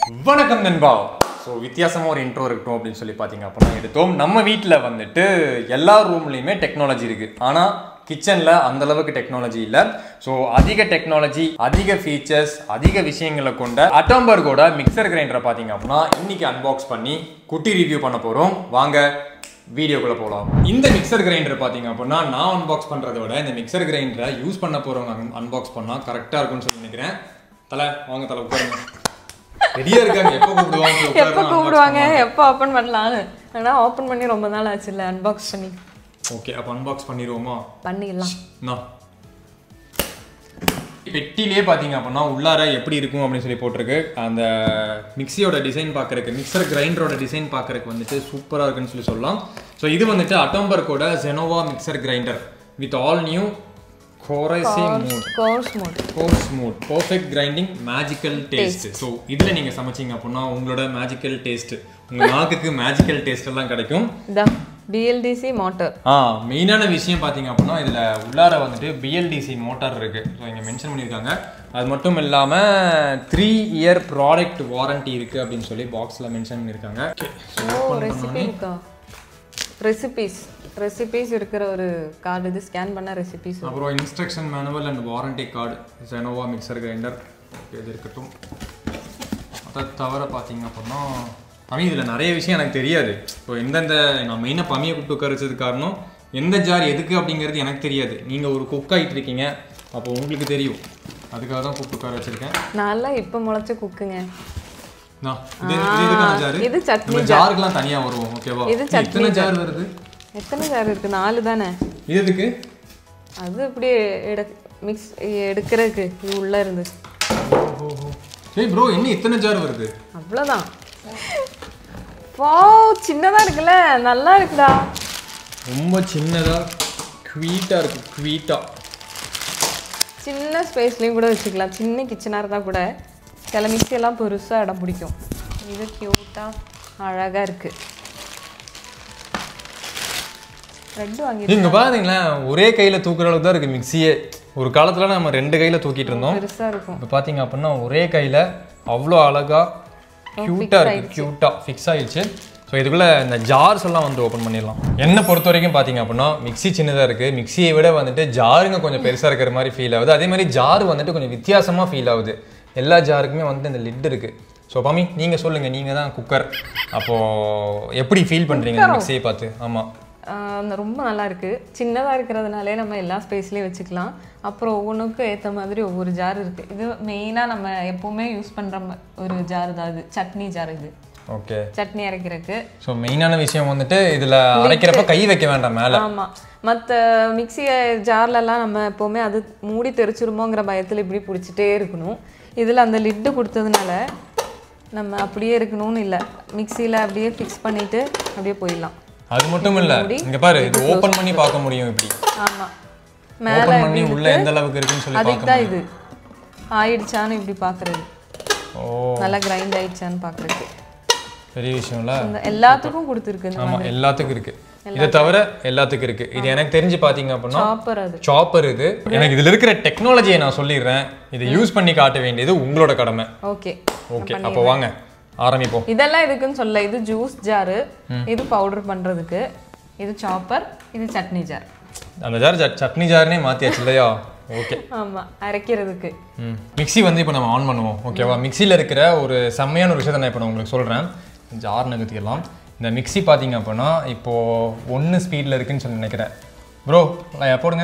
வணக்கம் நண்பா ஸோ வித்தியாசமாக ஒரு இன்ட்ரோ இருக்கட்டும் அப்படின்னு சொல்லி பார்த்தீங்க அப்படின்னா எடுத்தோம் நம்ம வீட்டில் வந்துட்டு எல்லா ரூம்லேயுமே டெக்னாலஜி இருக்குது ஆனால் கிச்சனில் அந்த அளவுக்கு டெக்னாலஜி இல்லை ஸோ அதிக டெக்னாலஜி அதிக ஃபீச்சர்ஸ் அதிக விஷயங்களை கொண்ட அட்டம்பர்கோட மிக்சர் கிரைண்டரை பார்த்தீங்க அப்படின்னா இன்னைக்கு அன்பாக்ஸ் பண்ணி குட்டி ரிவ்யூ பண்ண போகிறோம் வாங்க வீடியோக்குள்ளே போகலாம் இந்த மிக்சர் கிரைண்டர் பார்த்தீங்க அப்படின்னா நான் அன்பாக்ஸ் பண்ணுறத விட இந்த மிக்சர் கிரைண்டரை யூஸ் பண்ண போகிறவங்க அன்பாக்ஸ் பண்ணால் கரெக்டாக இருக்கும்னு சொல்லி நினைக்கிறேன் தலை வாங்க தலை உட்காருங்க ரெடியா இருக்காங்க எப்போ கூப்பிடுவாங்க போய் எப்போ உட்காருங்க, கூப்பிடுவாங்க எப்போ ஓப்பன் பண்ணலான்னு ஆனால் ஓப்பன் பண்ணி ரொம்ப நாள் ஆச்சு இல்லை அன்பாக்ஸ் பண்ணி ஓகே அப்போ அன்பாக்ஸ் பண்ணிடுவோமா பண்ணிடலாம் நான் பெட்டிலே பார்த்தீங்க அப்படின்னா உள்ளார எப்படி இருக்கும் அப்படின்னு சொல்லி போட்டிருக்கு அந்த மிக்சியோட டிசைன் பார்க்கறதுக்கு மிக்சர் கிரைண்டரோட டிசைன் பார்க்கறதுக்கு வந்துட்டு சூப்பராக இருக்குன்னு சொல்லி சொல்லலாம் ஸோ இது வந்துட்டு அட்டம்பர்கோட Genova mixer grinder with all new கோரசி mode coarse mode coarse mode perfect grinding magical taste so இதில் நீங்கள் சமைச்சீங்க அப்படின்னா உங்களோட மேஜிக்கல் டேஸ்ட் உங்கள் நாக்குக்கு மேஜிக்கல் டேஸ்ட் எல்லாம் கிடைக்கும் இதான் பிஎல்டிசி மோட்டர் ஆ மெயினான விஷயம் பார்த்தீங்க அப்படின்னா இதில் உள்ளார வந்துட்டு பிஎல்டிசி மோட்டார் இருக்கு ஸோ இங்கே மென்ஷன் பண்ணியிருக்காங்க அது மட்டும் இல்லாமல் த்ரீ இயர் ப்ராடக்ட் வாரண்டி இருக்கு அப்படின்னு சொல்லி பாக்ஸில் மென்ஷன் பண்ணியிருக்காங்க ஓ ரெசிபி இருக்கா ரெசிபீஸ் ரெசிபீஸ் இருக்கிற ஒரு கார்டு இது ஸ்கேன் பண்ண ரெசிபீஸ் அப்புறம் instruction manual and warranty card Genova mixer grinder இது இருக்கட்டும் அதை தவிர பார்த்தீங்க அப்படின்னா பமி இதில் நிறைய விஷயம் எனக்கு தெரியாது இப்போ எந்தெந்த நான் மெயினாக பமியை கூப்பிட்டு உட்கார வச்சதுக்கு காரணம் எந்த ஜார் எதுக்கு அப்படிங்கிறது எனக்கு தெரியாது நீங்கள் ஒரு குக் ஆகிட்டு இருக்கீங்க அப்போ உங்களுக்கு தெரியும் அதுக்காக தான் கூப்பிட்டு உட்கார வச்சிருக்கேன் நல்லா இப்போ முளைச்ச குக்குங்க நான் இது இது எதுக்கான ஜாரு இது சட்னி நம்ம ஜாருக்கெல்லாம் தனியாக வருவோம் ஓகேவா இது இது எத்தனை ஜார் வருது எத்தனை ஜார் இருக்கு நாலு தானே இது எதுக்கு அது இப்படி எடு மிக்ஸ் எடுக்கிறதுக்கு இது உள்ள இருந்து ஓஹோ சரி ப்ரோ இன்னும் இத்தனை ஜார் வருது அவ்வளோதான் வா சின்னதா இருக்குல்ல நல்லா இருக்குடா ரொம்ப சின்னதா குவீட்டா இருக்கு குவீட்டா சின்ன ஸ்பேஸ்லேயும் கூட வச்சுக்கலாம் சின்ன கிச்சனாக இருந்தால் கூட சில மிக்ஸி எல்லாம் பெருசாக இடம் பிடிக்கும் இது க்யூட்டாக அழகாக இருக்குது ரெட்டு வாங்கி நீங்க பாத்தீங்களேன் ஒரே கையில தூக்குற அளவுக்கு தான் இருக்கு மிக்சியே ஒரு காலத்துல நம்ம ரெண்டு கையில தூக்கிட்டு இருந்தோம் பெருசாக இருக்கும் இப்போ பாத்தீங்க அப்படின்னா ஒரே கையில அவ்வளோ அழகா கியூட்டா இருக்கு கியூட்டா ஃபிக்ஸ் ஆயிடுச்சு ஸோ இதுக்குள்ள இந்த ஜார்ஸ் எல்லாம் வந்து ஓப்பன் பண்ணிடலாம் என்ன பொறுத்த வரைக்கும் பார்த்தீங்க அப்படின்னா மிக்ஸி சின்னதாக இருக்குது மிக்ஸியை விட வந்துட்டு ஜாருங்க கொஞ்சம் பெருசாக இருக்கிற மாதிரி ஃபீல் ஆகுது அதே மாதிரி ஜார் வந்துட்டு கொஞ்சம் வித்தியாசமாக ஃபீல் ஆகுது எல்லா ஜாருக்குமே வந்து இந்த லிட் இருக்குது ஸோ பாமி நீங்கள் சொல்லுங்கள் நீங்கள் தான் குக்கர் அப்போது எப்படி ஃபீல் பண்ணுறீங்க இந்த மிக்ஸியை பார்த்து ஆமாம் ஆஹ் அந்த ரொம்ப நல்லா இருக்கு சின்னதாக இருக்கிறதுனாலே நம்ம எல்லா ஸ்பேஸ்லேயும் வச்சுக்கலாம் அப்புறம் ஒவ்வொன்றுக்கும் ஏற்ற மாதிரி ஒவ்வொரு ஜார் இருக்கு இது மெயினாக நம்ம எப்பவுமே யூஸ் பண்ணுற ஒரு ஜார் தான் இது சட்னி ஜார் இது ஓகே சட்னி அரைக்கிறதுக்கு ஸோ மெயினான விஷயம் வந்துட்டு இதில் அரைக்கிறப்ப கை வைக்க வேண்டாம் மேலே ஆமாம் மற்ற மிக்ஸி ஜார்லலாம் நம்ம எப்போவுமே அது மூடி தெரிச்சிருமோங்கிற பயத்தில் இப்படி பிடிச்சிட்டே இருக்கணும் இதில் அந்த லிட்டு கொடுத்ததுனால நம்ம அப்படியே இருக்கணும்னு இல்லை மிக்சியில் அப்படியே ஃபிக்ஸ் பண்ணிவிட்டு அப்படியே போயிடலாம் அது மட்டும் இல்ல இங்க பாரு இது ஓபன் பண்ணி பார்க்க முடியும் இப்படி ஆமாம் மேலே ஓபன் பண்ணி உள்ள எந்த அளவுக்கு இருக்குன்னு சொல்லி அதுக்கு பார்க்க தான் இது ஆயிடுச்சான்னு இப்படி பார்க்குறது ஓ நல்லா கிரைண்ட் ஆயிடுச்சான்னு பார்க்குறது பெரிய விஷயம்ல இந்த எல்லாத்துக்கும் கொடுத்துருக்கு இந்த ஆமா எல்லாத்துக்கும் இருக்கு இதை தவிர எல்லாத்துக்கும் இருக்கு இது எனக்கு தெரிஞ்சு பாத்தீங்க அப்படின்னா சாப்பர் அது சாப்பர் இது எனக்கு இதுல இருக்கிற டெக்னாலஜியை நான் சொல்லிடுறேன் இதை யூஸ் பண்ணி காட்ட வேண்டியது உங்களோட கடமை ஓகே ஓகே அப்போ வாங்க ஆரம்பிப்போம் இதெல்லாம் எதுக்குன்னு சொல்ல இது ஜூஸ் ஜாரு இது பவுடர் பண்றதுக்கு இது சாப்பர் இது சட்னி ஜார் அந்த ஜார் சட்- சட்னி ஜார்னே மாத்தியாச்சு இல்லையா ஓகே ஆமா அரைக்கிறதுக்கு ம் மிக்ஸி வந்து இப்போ நம்ம ஆன் பண்ணுவோம் ஓகேவா மிக்ஸியில் இருக்கிற ஒரு செம்மையான ஒரு விஷயத்தை நான் இப்போ நான் உங்களுக்கு சொல்கிறேன் ஜார் நகர்த்திக்கலாம் இந்த மிக்ஸி பார்த்தீங்க அப்படின்னா இப்போது ஒன்று ஸ்பீடில் இருக்குன்னு சொல்லி நினைக்கிறேன் ப்ரோ போடுங்க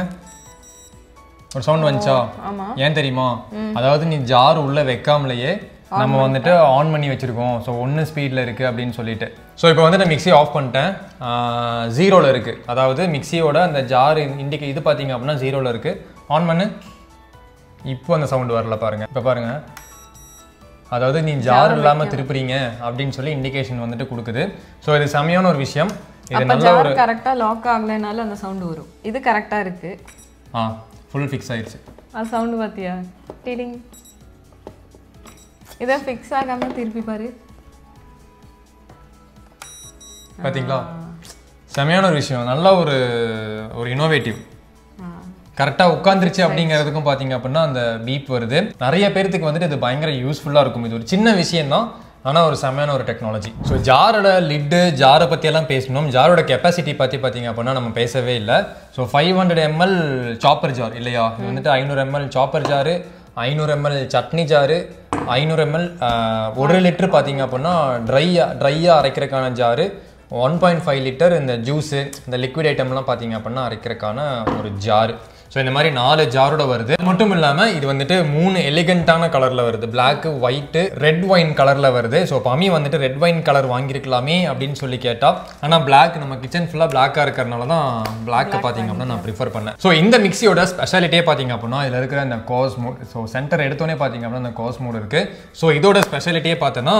ஒரு சவுண்ட் வந்துச்சா ஆமா ஏன் தெரியுமா அதாவது நீ ஜார் உள்ள வைக்காமலேயே நம்ம வந்துட்டு ஆன் பண்ணி வச்சிருக்கோம் ஸோ ஒன்று ஸ்பீடில் இருக்குது அப்படின்னு சொல்லிட்டு ஸோ இப்போ வந்துட்டு மிக்ஸி ஆஃப் பண்ணிட்டேன் ஜீரோவில் இருக்குது அதாவது மிக்ஸியோட அந்த ஜார் இண்டிகே இது பார்த்தீங்க அப்படின்னா ஜீரோவில் இருக்குது ஆன் பண்ணு இப்போ அந்த சவுண்ட் வரல பாருங்க இப்போ பாருங்க அதாவது நீ ஜார் இல்லாமல் திருப்புறீங்க அப்படின்னு சொல்லி இண்டிகேஷன் வந்துட்டு கொடுக்குது ஸோ இது செமையான ஒரு விஷயம் இது அப்ப நல்ல ஜார் கரெக்டா லாக் ஆகலைனாலும் அந்த சவுண்ட் வரும் இது கரெக்டா இருக்கு ஆ ஃபுல் ஃபிக்ஸ் ஆயிடுச்சு அது சவுண்ட் பாத்தியா டிடிங் இதை ஃபிக்ஸ் ஆகாம திருப்பி பாரு பார்த்தீங்களா செமையான ஒரு விஷயம் நல்ல ஒரு ஒரு இனோவேட்டிவ் ஆ. கரெக்டாக உட்காந்துருச்சு அப்படிங்கிறதுக்கும் பார்த்தீங்க அப்படின்னா அந்த பீப் வருது நிறைய பேர்த்துக்கு வந்துட்டு இது பயங்கர யூஸ்ஃபுல்லாக இருக்கும் இது ஒரு சின்ன விஷயம் தான் ஆனால் ஒரு செம்மையான ஒரு டெக்னாலஜி ஸோ ஜாரோட லிட்டு ஜாரை பற்றியெல்லாம் பேசணும் ஜாரோட கெப்பாசிட்டி பற்றி பார்த்தீங்க அப்படின்னா நம்ம பேசவே இல்லை so five hundred ML chopper jar இல்லையா இது வந்துட்டு ஐநூறு எம்எல் சாப்பர் ஜாரு ஐநூறு எம்எல் சட்னி ஜாரு ஐநூறு எம்எல் ஒரு லிட்டர் பார்த்தீங்க அப்படின்னா ட்ரையாக ட்ரையாக அரைக்கிறதுக்கான jar one point five litre இந்த ஜூஸு இந்த லிக்விட் ஐட்டம்லாம் பார்த்தீங்க அப்படின்னா அரைக்கிறதுக்கான ஒரு ஜாரு ஸோ இந்த மாதிரி நாலு ஜாரோட வருது அது மட்டும் இல்லாமல் இது வந்துட்டு மூணு எலிகண்டான கலரில் வருது பிளாக்கு ஒயிட்டு ரெட் ஒயின் கலரில் வருது ஸோ பமி வந்துட்டு ரெட் ஒயின் கலர் வாங்கியிருக்கலாமே அப்படின்னு சொல்லி கேட்டால் ஆனால் பிளாக் நம்ம கிச்சன் ஃபுல்லாக பிளாக்காக இருக்கிறனால தான் பிளாக்கை பார்த்தீங்க அப்படின்னா நான் ப்ரிஃபர் பண்ணேன் ஸோ இந்த மிக்ஸியோட ஸ்பெஷாலிட்டியே பார்த்தீங்க அப்படின்னா இதில் இருக்கிற இந்த காஸ் மோட் ஸோ சென்டர் எடுத்தோடனே பார்த்தீங்க அப்படின்னா இந்த காஸ் மோட் இருக்குது ஸோ இதோட ஸ்பெஷாலிட்டியே பார்த்தோன்னா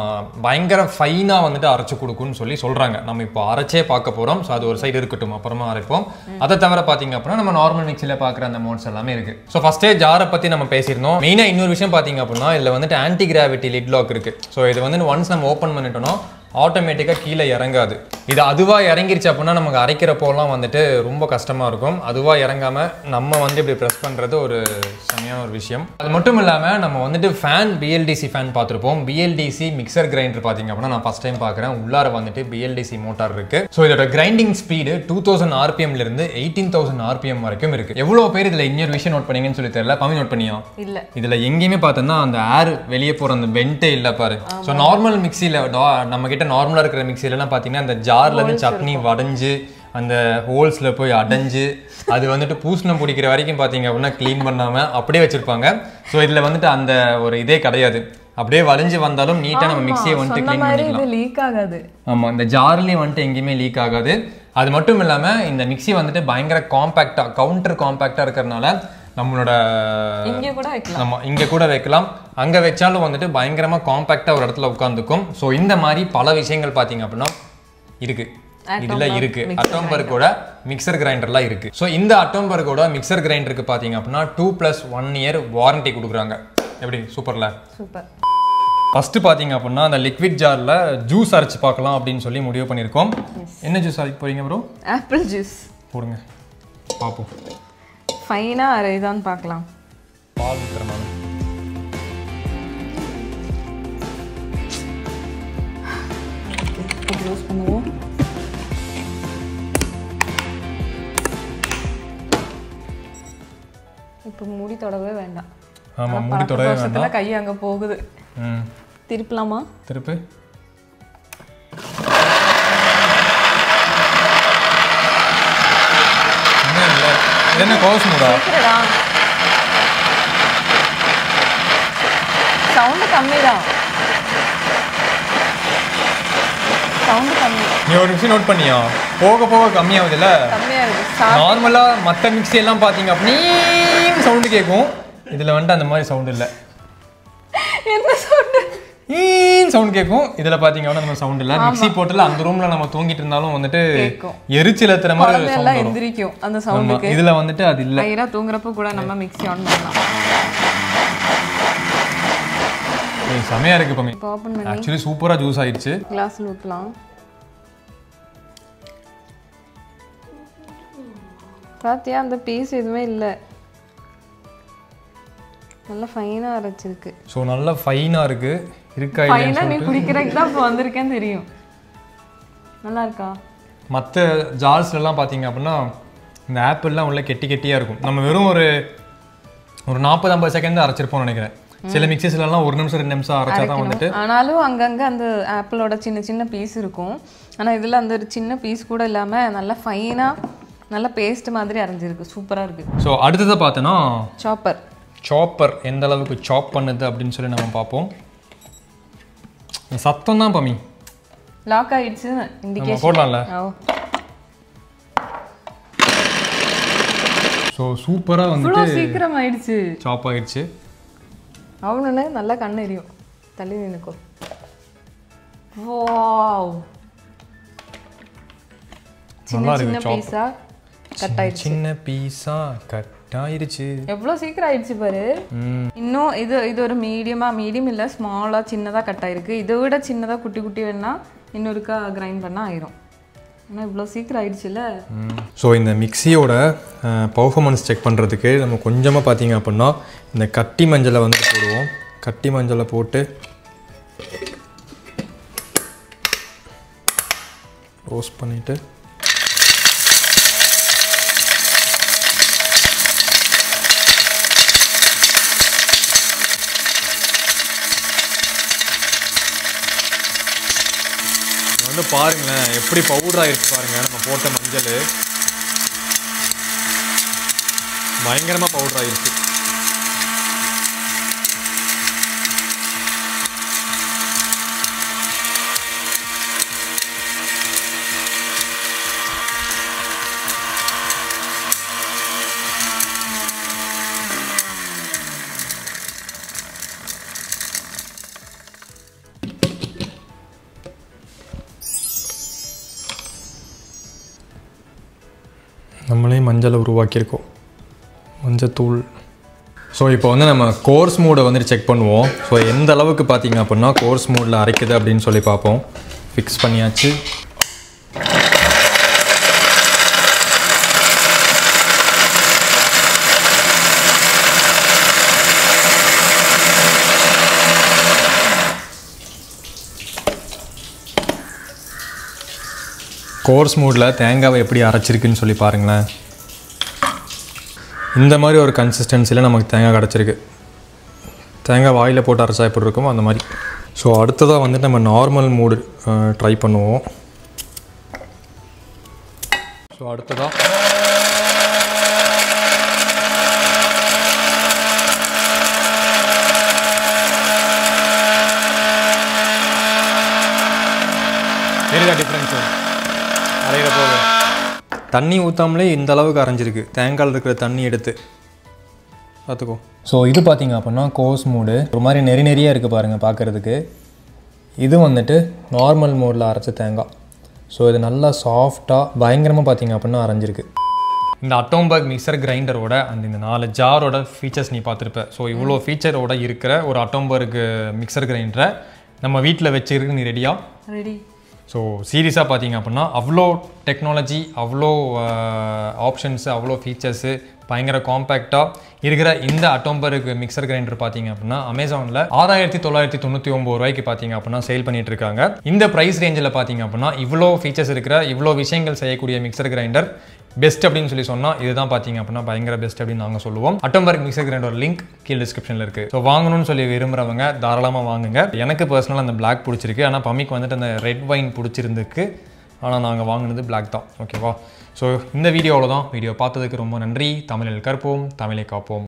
பயங்கர ஃபைனாக வந்துட்டு அரைச்சு கொடுக்குன்னு சொல்லி சொல்கிறாங்க நம்ம இப்போ அரைச்சே பார்க்க போகிறோம் ஸோ அது ஒரு சைடு இருக்கட்டும் அப்புறமா அரைப்போம் அதை தவிர பார்த்தீங்க அப்படின்னா நம்ம நார்மல் மிக்ஸியில் பார்க்குற அந்த மோட்ஸ் எல்லாமே இருக்குது ஸோ ஃபஸ்ட்டே ஜாரை பற்றி நம்ம பேசியிருந்தோம் மெயினாக இன்னொரு விஷயம் பார்த்தீங்க அப்படின்னா இதில் வந்துட்டு ஆன்டி கிராவிட்டி லிட் லாக் இருக்குது ஸோ இது வந்து ஒன்ஸ் நம்ம ஓப்பன் பண்ணிட்டோம்னா ஆட்டோமேட்டிக்காக கீழே இறங்காது இது அதுவாக இறங்கிருச்சு அப்படின்னா நமக்கு அரைக்கிறப்போலாம் வந்துட்டு ரொம்ப கஷ்டமாக இருக்கும் அதுவாக இறங்காமல் நம்ம வந்து இப்படி ப்ரெஸ் பண்ணுறது ஒரு செமையான ஒரு விஷயம் அது மட்டும் இல்லாமல் நம்ம வந்துட்டு ஃபேன் பிஎல்டிசி ஃபேன் பார்த்துருப்போம் பிஎல்டிசி மிக்சர் கிரைண்டர் பார்த்தீங்க அப்படின்னா நான் ஃபஸ்ட் டைம் பார்க்குறேன் உள்ளார வந்துட்டு பிஎல்டிசி மோட்டார் இருக்கு ஸோ இதோட கிரைண்டிங் ஸ்பீடு டூ தௌசண்ட் ஆர்பிஎம்ல இருந்து எயிட்டீன் தௌசண்ட் ஆர்பிஎம் வரைக்கும் இருக்கு எவ்வளோ பேர் இதில் இன்னொரு விஷயம் நோட் பண்ணீங்கன்னு சொல்லி தெரியல பம்மி நோட் பண்ணியா இல்ல இதுல எங்கேயுமே பார்த்தோம்னா அந்த ஏர் வெளியே போற அந்த வெண்டே இல்ல பாரு ஸோ நார்மல் மிக்சியில் நம்ம கிட்ட நார்மலா இருக்கிற மிக்சிலலாம் பார்த்தீங்கன்னா அந்த ஜார்ல இருந்து சட்னி வடைஞ்சு அந்த ஹோல்ஸ்ல போய் அடைஞ்சு அது வந்துட்டு பூசணம் பிடிக்கிற வரைக்கும் பார்த்தீங்க அப்படின்னா க்ளீன் பண்ணாம அப்படியே வச்சிருப்பாங்க ஸோ இதுல வந்துட்டு அந்த ஒரு இதே கிடையாது அப்படியே வளைஞ்சு வந்தாலும் நீட்டா நம்ம மிக்சியை வந்துட்டு சொன்ன க்ளீன் மாதிரி பண்ணிக்கலாம் இது லீக் ஆகாது ஆமா இந்த ஜார்லேயும் வந்துட்டு எங்கேயுமே லீக் ஆகாது அது மட்டும் இல்லாம இந்த மிக்ஸி வந்துட்டு பயங்கர காம்பேக்டா கவுண்டர் காம்பேக்டா இருக்கிறதுனால நம்மளோட இங்க கூட வைக்கலாம் நம்ம இங்க கூட வைக்கலாம் அங்க வச்சாலும் வந்துட்டு பயங்கரமா காம்பேக்டா ஒரு இடத்துல உட்காந்துக்கும் ஸோ இந்த மாதிரி பல விஷயங்கள் பாத்தீங்க அப்படின்னா இருக்கு இதுல இருக்கு அட்டோம்பர்க்கோட மிக்சர் கிரைண்டர்லாம் இருக்கு ஸோ இந்த அட்டோம்பர்க்கோட மிக்சர் கிரைண்டருக்கு பாத்தீங்க அப்படின்னா two plus one year warranty கொடுக்குறாங்க எப்படி சூப்பர்ல சூப்பர் ஃபர்ஸ்ட் பாத்தீங்க அப்படின்னா அந்த லிக்விட் ஜார்ல ஜூஸ் அரைச்சு பார்க்கலாம் அப்படின்னு சொல்லி முடிவு பண்ணியிருக்கோம் என்ன ஜூஸ் அரைக்க போறீங்க ப்ரோ ஆப்பிள் ஜூஸ் போடுங்க பார்ப்போம் ஃபைனா அரைதான்னு பார்க்கலாம் பால் ஊத்துறேன் நானு. இப்போ க்ளோஸ் பண்ணுவோம் இப்போ மூடி தொடவே வேண்டாம் ஆமா ஆனா மூடி பழக்க தொடவே தோஷத்துல வேண்டாம் கை அங்க போகுது ம் திருப்பலாமா திருப்பு என்ன இல்லை இது என்ன கோஸ் மூடா சவுண்டு கம்மி தான் சவுண்டு கம்மி நீ ஒரு நிமிஷம் நோட் பண்ணியா போக போக கம்மியாகுதுல்ல கம்மியா இருக்கு சா- நார்மலா மத்த மிக்ஸி எல்லாம் பாத்தீங்க அப்படின்னு சவுண்டு கேட்கும் இதுல வந்துட்டு அந்த மாதிரி சவுண்ட் இல்ல என்ன சவுண்டு சவுண்ட் கேட்கும் இதுல பாத்தீங்க அப்படின்னா நம்ம சவுண்ட் இல்ல மிக்ஸி போட்டுல அந்த ரூம்ல நம்ம தூங்கிட்டு இருந்தாலும் வந்துட்டு கேக்கும். எரிச்சல் ஏத்துற மாதிரி குழந்தை சவுண்ட் எல்லாம் வரும் எந்திரிக்கும் அந்த ஆமா, சவுண்டுக்கு இதுல வந்துட்டு அது இல்ல ஐயரா தூங்குறப்ப கூட நம்ம மிக்ஸி ஆன் பண்ணலாம் ஏய், செமையா இருக்கு பம்மி இப்போ ஓப்பன் பண்ணி ஆக்சுவலி சூப்பரா ஜூஸ் ஆயிடுச்சு கிளாஸ்ல ஊற்றலாம் பாத்தியா அந்த பீஸ் எதுவுமே இல்லை நல்லா ஃபைனாக அரைச்சிருக்கு ஸோ நல்லா ஃபைனா இருக்கு இருக்கா இல்லையான்னு ஃபைனாக நீ சொல்லிட்டு குடிக்கிறதுக்கு தான் இப்போ வந்திருக்கேன்னு தெரியும் நல்லா இருக்கா மற்ற ஜார்ஸ்லாம் பார்த்தீங்க அப்படின்னா இந்த ஆப்பிள்லாம் உள்ள கெட்டி கெட்டியாக இருக்கும் நம்ம வெறும் ஒரு ஒரு நாற்பது ஐம்பது செகண்ட் அரைச்சிருப்போம்னு நினைக்கிறேன் சில மிக்சஸ்லாம் ஒரு நிமிஷம் ரெண்டு நிமிஷம் அரைச்சா தான் வந்துட்டு ஆனாலும் அங்கங்கே அந்த ஆப்பிளோட சின்ன சின்ன பீஸ் இருக்கும் ஆனால் இதில் அந்த ஒரு சின்ன பீஸ் கூட இல்லாமல் நல்லா ஃபைனாக நல்ல பேஸ்ட் மாதிரி அரைஞ்சிருக்கு சூப்பராக இருக்குது ஸோ அடுத்ததை பார்த்தோன்னா சாப்பர் சாப்பர் எந்த அளவுக்கு சாப் பண்ணுது அப்படின்னு சொல்லி நம்ம பார்ப்போம் இந்த சத்தம் தான் பமி லாக் ஆயிடுச்சு நம்ம இண்டிகேஷன் போடலாம்ல ஓ ஸோ சூப்பராக இவ்வளோ வந்துட்டு சீக்கிரம் ஆயிடுச்சு சாப் ஆயிடுச்சு அவனு நல்லா கண் எரியும் தள்ளி நினைக்கோ வாவ் சின்ன நல்லா சின்ன இருக்கு chop. பீஸா கட் ஆயிடுச்சு சின்ன பீஸா கட் ஆயிருச்சு எவ்வளோ சீக்கிரம் ஆயிடுச்சு பாரு ம் இன்னும் இது இது ஒரு மீடியமா மீடியம் இல்லை ஸ்மாலாக சின்னதாக கட் ஆயிருக்கு இதை விட சின்னதாக குட்டி குட்டி வேணா இன்னொருக்கா கிரைண்ட் பண்ணால் ஆயிரும் ஆனால் இவ்வளோ சீக்கிரம் ஆயிடுச்சுல்ல ஸோ இந்த மிக்சியோட பர்ஃபார்மன்ஸ் செக் பண்ணுறதுக்கு நம்ம கொஞ்சமாக பார்த்தீங்க அப்படின்னா இந்த கட்டி மஞ்சளை வந்து போடுவோம் கட்டி மஞ்சளை போட்டு ரோஸ்ட் பண்ணிவிட்டு வந்து பாருங்களேன் எப்படி பவுடர் ஆயிருக்கு பாருங்க நம்ம போட்ட மஞ்சள் பயங்கரமாக பவுடர் ஆயிருக்கு நம்மளே மஞ்சளை உருவாக்கியிருக்கோம் மஞ்சத்தூள் ஸோ இப்போ வந்து நம்ம கோர்ஸ் மூடை வந்துட்டு செக் பண்ணுவோம் ஸோ எந்த அளவுக்கு பார்த்தீங்க அப்படின்னா கோர்ஸ் மூடில் அரைக்குது அப்படின்னு சொல்லி பார்ப்போம் ஃபிக்ஸ் பண்ணியாச்சு கோர்ஸ் மூடில் தேங்காவை எப்படி அரைச்சிருக்குன்னு சொல்லி பாருங்களேன் இந்த மாதிரி ஒரு கன்சிஸ்டன்சியில் நமக்கு தேங்காய் கிடச்சிருக்கு தேங்காய் வாயில் போட்டு அரைச்சா எப்படி இருக்குமோ அந்த மாதிரி ஸோ அடுத்ததாக வந்துட்டு நம்ம நார்மல் மூடு ட்ரை பண்ணுவோம் ஸோ அடுத்ததாக தெரியுதா டிஃப்ரென்ஸு அரைகிற போது தண்ணி ஊற்றாமலே இந்த அளவுக்கு அரைஞ்சிருக்கு தேங்காயில் இருக்கிற தண்ணி எடுத்து பார்த்துக்கோ ஸோ இது பார்த்தீங்க அப்படின்னா கோஸ் மூடு ஒரு மாதிரி நெறி நெறியாக இருக்குது பாருங்கள் பார்க்குறதுக்கு இது வந்துட்டு நார்மல் மோடில் அரைச்ச தேங்காய் ஸோ இது நல்லா சாஃப்டாக பயங்கரமாக பார்த்தீங்க அப்படின்னா அரைஞ்சிருக்கு இந்த அட்டோம்பர்க் மிக்சர் கிரைண்டரோட அந்த இந்த நாலு ஜாரோட ஃபீச்சர்ஸ் நீ பார்த்துருப்ப ஸோ இவ்வளோ ஃபீச்சரோட இருக்கிற ஒரு அட்டோம்பர்க் மிக்சர் கிரைண்டரை நம்ம வீட்டில் வச்சிருக்கு நீ ரெடியாக ரெடி ஸோ சீரியஸாக பார்த்தீங்க அப்படின்னா அவ்வளோ டெக்னாலஜி அவ்வளோ ஆப்ஷன்ஸு அவ்வளோ ஃபீச்சர்ஸு பயங்கர காம்பேக்டாக இருக்கிற இந்த அட்டோம்பருக்கு மிக்சர் கிரைண்டர் பார்த்தீங்க அப்படின்னா அமேசானில் ஆறாயிரத்தி தொள்ளாயிரத்தி தொண்ணூற்றி ஒம்பது ரூபாய்க்கு பார்த்தீங்க அப்படின்னா சேல் பண்ணிட்டு இருக்காங்க இந்த ப்ரைஸ் ரேஞ்சில் பார்த்தீங்க அப்படின்னா இவ்வளோ ஃபீச்சர்ஸ் இருக்கிற இவ்வளோ விஷயங்கள் செய்யக்கூடிய மிக்சர் கிரைண்டர் பெஸ்ட் அப்படின்னு சொல்லி சொன்னால் இதுதான் பார்த்தீங்க அப்படின்னா பயங்கர பெஸ்ட் அப்படின்னு நாங்கள் சொல்லுவோம் அட்டோம்பர்க் மிக்சர் கிரைண்டர் லிங்க் கீழ் டிஸ்கிரிப்ஷனில் இருக்குது ஸோ வாங்கணும்னு சொல்லி விரும்புகிறவங்க தாராளமாக வாங்குங்க எனக்கு பர்சனலாக அந்த பிளாக் பிடிச்சிருக்கு ஆனால் பம்மிக்கு வந்துட்டு அந்த ரெட் வைன் பிடிச்சிருந்துக்கு ஆனால் நாங்கள் வாங்கினது பிளாக் தான் ஓகேவா ஸோ இந்த வீடியோவில் தான் வீடியோ பார்த்ததுக்கு ரொம்ப நன்றி தமிழில் கற்போம் தமிழை காப்போம்